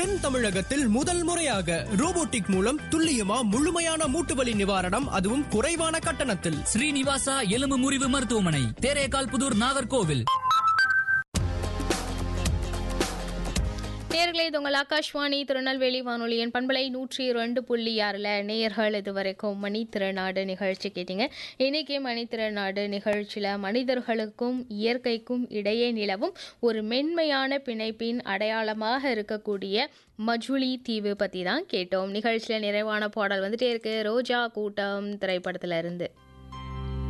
தென் தமிழகத்தில் முதல் முறையாக ரோபோட்டிக் மூலம் துல்லியமா முழுமையான மூட்டு வலி நிவாரணம் அதுவும் குறைவான கட்டணத்தில் ஸ்ரீனிவாசா எலும்பு முறிவு மருத்துவமனை தேரேகால் புதூர் நாகர்கோவில் நேர்களே இது உங்கள் ஆகாஷ்வாணி திருநெல்வேலி வானொலியின் பண்பலை நூற்றி ரெண்டு புள்ளி ஆறில் நேயர்கள் இது வரைக்கும் மணி திருநாடு நிகழ்ச்சி கேட்டீங்க இன்னைக்கு மணி திருநாடு நிகழ்ச்சியில் மனிதர்களுக்கும் இயற்கைக்கும் இடையே நிலவும் ஒரு மென்மையான பிணைப்பின் அடையாளமாக இருக்கக்கூடிய மஜுலி தீவு பற்றி தான் கேட்டோம் நிகழ்ச்சியில் நிறைவான பாடல் வந்துட்டே இருக்கு ரோஜா கூட்டம் திரைப்படத்துல இருந்து